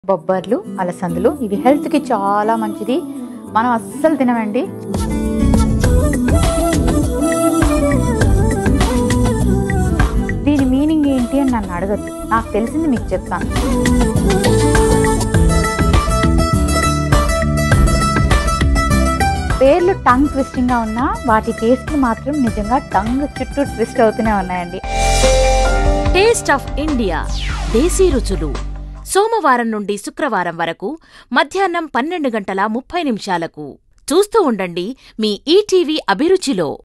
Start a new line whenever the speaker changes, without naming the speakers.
బొబ్బర్లు అలసందులు ఇవి హెల్త్కి చాలా మంచిది మనం అస్సలు తినమండి దీని మీనింగ్ ఏంటి అని నన్ను అడగద్దు నాకు తెలిసింది మీకు చెప్తాను పేర్లు టంగ్ ట్విస్టింగ్గా ఉన్నా వాటి టేస్ట్లు మాత్రం నిజంగా టంగ్ చుట్టూ ట్విస్ట్ అవుతూనే ఉన్నాయండి
టేస్ట్ ఆఫ్ ఇండియా దేశీ రుచులు సోమవారం నుండి శుక్రవారం వరకు మధ్యాహ్నం పన్నెండు గంటల ముప్పై నిమిషాలకు చూస్తూ ఉండండి మీ ఈటీవీ అభిరుచిలో